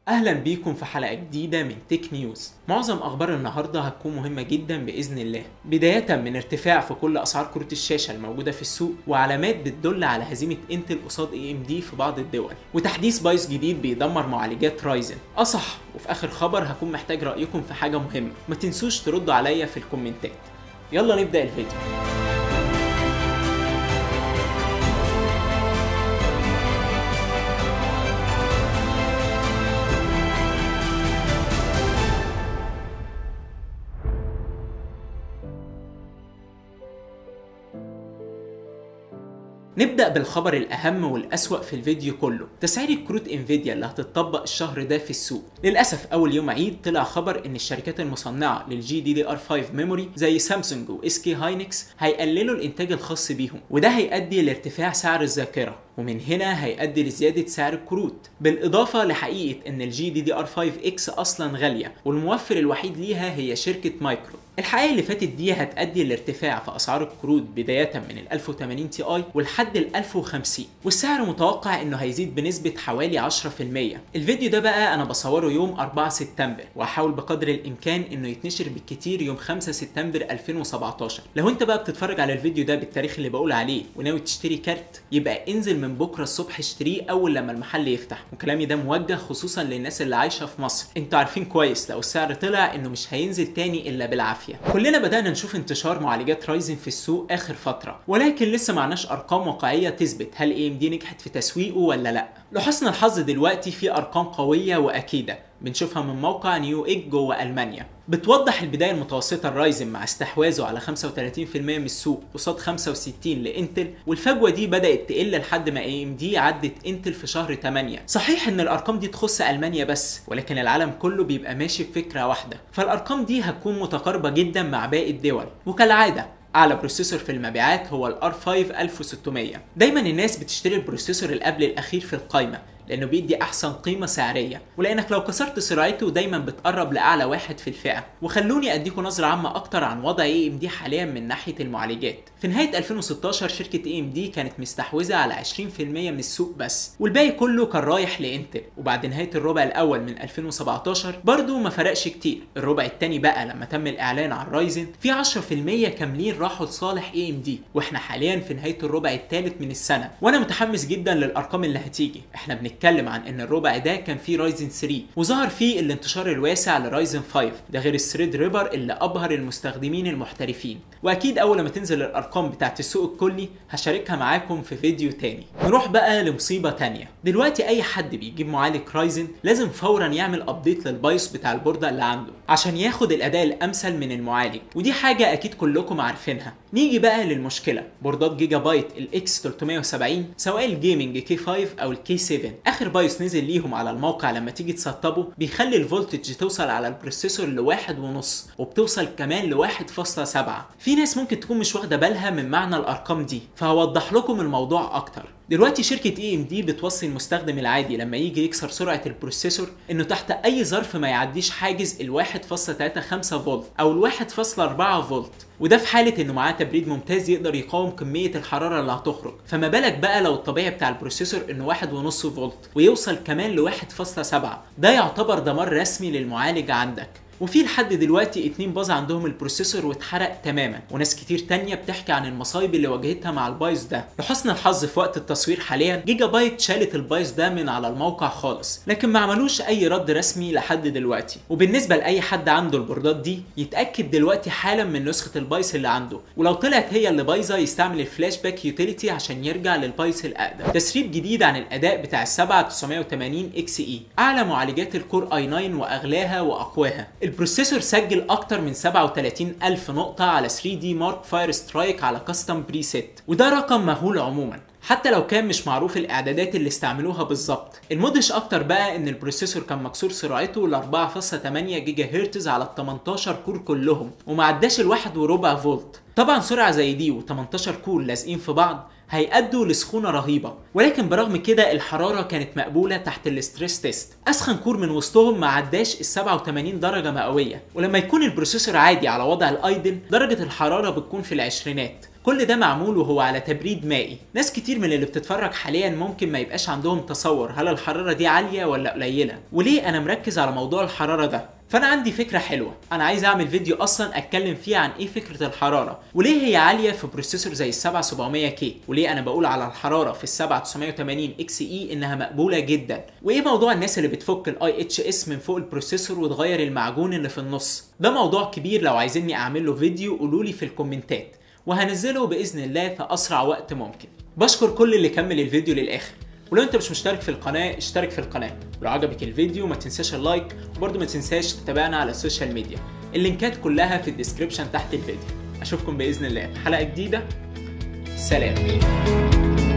اهلا بيكم في حلقه جديده من تك نيوز معظم اخبار النهارده هتكون مهمه جدا باذن الله بدايه من ارتفاع في كل اسعار كروت الشاشه الموجوده في السوق وعلامات بتدل على هزيمه انتل قصاد اي ام دي في بعض الدول وتحديث بايوس جديد بيدمر معالجات رايزن اصح وفي اخر خبر هكون محتاج رايكم في حاجه مهمه ما تنسوش تردوا عليا في الكومنتات يلا نبدا الفيديو نبدأ بالخبر الأهم والأسوأ في الفيديو كله تسعير كروت انفيديا اللي هتطبق الشهر ده في السوق للأسف أول يوم عيد طلع خبر إن الشركات المصنعة للجي دي دي ار 5 ميموري زي سامسونج واس كي هاينكس هيقللوا الإنتاج الخاص بيهم وده هيؤدي لارتفاع سعر الذاكرة ومن هنا هيؤدي لزيادة سعر الكروت بالإضافة لحقيقة إن الجي دي دي ار 5 اكس أصلا غالية والموفر الوحيد ليها هي شركة مايكرو الحقيقة اللي فاتت دي هتؤدي لارتفاع في أسعار الكروت بداية من ال 1080 تي اي ولحد ال 1050 والسعر متوقع إنه هيزيد بنسبة حوالي 10% الفيديو ده بقى أنا بصوره يوم 4 سبتمبر وهحاول بقدر الإمكان إنه يتنشر بالكتير يوم 5 سبتمبر 2017 لو أنت بقى بتتفرج على الفيديو ده بالتاريخ اللي بقول عليه وناوي تشتري كارت يبقى انزل من بكرة الصبح اشتريه أول لما المحل يفتح وكلامي ده موجه خصوصا للناس اللي عايشة في مصر انتوا عارفين كويس لو السعر طلع إنه مش هينزل تاني إلا بالعافية العافيه كلنا بدانا نشوف انتشار معالجات رايزن في السوق اخر فتره ولكن لسه معناش ارقام واقعيه تثبت هل اي ام دي نجحت في تسويقه ولا لا لحسن الحظ دلوقتي في ارقام قويه واكيده بنشوفها من موقع نيو ايج جوه المانيا بتوضح البدايه المتوسطه الرايزن مع استحواذه على 35% من السوق قصاد 65 لانتل والفجوه دي بدات تقل لحد ما اي ام دي عدت انتل في شهر 8 صحيح ان الارقام دي تخص المانيا بس ولكن العالم كله بيبقى ماشي بفكره واحده فالارقام دي هتكون متقاربه جدا مع باقي الدول وكالعاده اعلى بروسيسور في المبيعات هو الار 5 1600 دايما الناس بتشتري البروسيسور اللي قبل الاخير في القائمه لانه بيدي احسن قيمه سعريه ولانك لو كسرت سرعته دايما بتقرب لاعلى واحد في الفئه وخلوني اديكم نظره عامه اكتر عن وضع اي ام دي حاليا من ناحيه المعالجات في نهايه 2016 شركه اي ام دي كانت مستحوذه على 20% من السوق بس والباقي كله كان رايح لانتل وبعد نهايه الربع الاول من 2017 برضه ما فرقش كتير الربع الثاني بقى لما تم الاعلان عن رايزن في 10% كاملين راحوا لصالح اي ام دي واحنا حاليا في نهايه الربع الثالث من السنه وانا متحمس جدا للارقام اللي هتيجي احنا بنتكلم عن ان الربع ده كان فيه رايزن 3 وظهر فيه الانتشار الواسع لرايزن 5 ده غير الثريد ريبر اللي ابهر المستخدمين المحترفين واكيد اول ما تنزل الارقام بتاعت السوق الكلي هشاركها معاكم في فيديو تاني نروح بقى لمصيبه تانية دلوقتي اي حد بيجيب معالج رايزن لازم فورا يعمل ابديت للبايوس بتاع البورده اللي عنده عشان ياخد الاداء الامثل من المعالج ودي حاجه اكيد كلكم عارفينها نيجي بقى للمشكله بوردات جيجا بايت الاكس 370 سواء الجيمنج كي 5 او الكي 7 اخر بايوس نزل ليهم على الموقع لما تيجي تسطبه بيخلي الفولتج توصل على البروسيسور لواحد ونص وبتوصل كمان لواحد فاصلة سبعة في ناس ممكن تكون مش واخدة بالها من معنى الأرقام دي فهوضح لكم الموضوع أكتر دلوقتي شركة اي ام دي بتوصي المستخدم العادي لما يجي يكسر سرعة البروسيسور انه تحت اي ظرف ما يعديش حاجز ال 1.35 فولت او ال 1.4 فولت وده في حالة انه معاه تبريد ممتاز يقدر يقاوم كمية الحرارة اللي هتخرج فما بالك بقى لو الطبيعي بتاع البروسيسور انه 1.5 فولت ويوصل كمان ل 1.7 ده يعتبر دمار رسمي للمعالج عندك وفي لحد دلوقتي اتنين باظ عندهم البروسيسور واتحرق تماما وناس كتير تانية بتحكي عن المصايب اللي واجهتها مع البايوس ده لحسن الحظ في وقت التصوير حاليا جيجا بايت شالت البايوس ده من على الموقع خالص لكن ما عملوش اي رد رسمي لحد دلوقتي وبالنسبة لاي حد عنده البوردات دي يتأكد دلوقتي حالا من نسخة البايوس اللي عنده ولو طلعت هي اللي بايظة يستعمل الفلاش باك يوتيليتي عشان يرجع للبايوس الاقدم تسريب جديد عن الاداء بتاع ال 7980 اكس اي اعلى معالجات الكور اي 9 واغلاها واقواها البروسيسور سجل سجل اكتر من 37 الف نقطة على 3 دي مارك فاير سترايك على كاستم بريسيت وده رقم مهول عموما حتى لو كان مش معروف الاعدادات اللي استعملوها بالظبط المدهش اكتر بقى ان البروسيسور كان مكسور سرعته ل 4.8 جيجا هرتز على ال 18 كور كلهم وما عداش الواحد وربع فولت طبعا سرعه زي دي و18 كور لازقين في بعض هيأدوا لسخونه رهيبه ولكن برغم كده الحراره كانت مقبوله تحت الاستريس تيست اسخن كور من وسطهم ما عداش ال 87 درجه مئويه ولما يكون البروسيسور عادي على وضع الايدل درجه الحراره بتكون في العشرينات كل ده معمول وهو على تبريد مائي ناس كتير من اللي بتتفرج حاليا ممكن ما يبقاش عندهم تصور هل الحرارة دي عالية ولا قليلة وليه انا مركز على موضوع الحرارة ده فانا عندي فكره حلوه انا عايز اعمل فيديو اصلا اتكلم فيه عن ايه فكره الحراره وليه هي عاليه في بروسيسور زي ال 7700 كي وليه انا بقول على الحراره في ال 7980 اكس اي انها مقبوله جدا وايه موضوع الناس اللي بتفك الاي اتش اس من فوق البروسيسور وتغير المعجون اللي في النص ده موضوع كبير لو عايزيني اعمل له فيديو قولوا لي في الكومنتات وهنزله باذن الله في اسرع وقت ممكن بشكر كل اللي كمل الفيديو للاخر ولو انت مش مشترك في القناه اشترك في القناه ولو عجبك الفيديو ما تنساش اللايك وبرضه ما تنساش تتابعنا على السوشيال ميديا اللينكات كلها في الديسكريبشن تحت الفيديو اشوفكم باذن الله في حلقه جديده سلام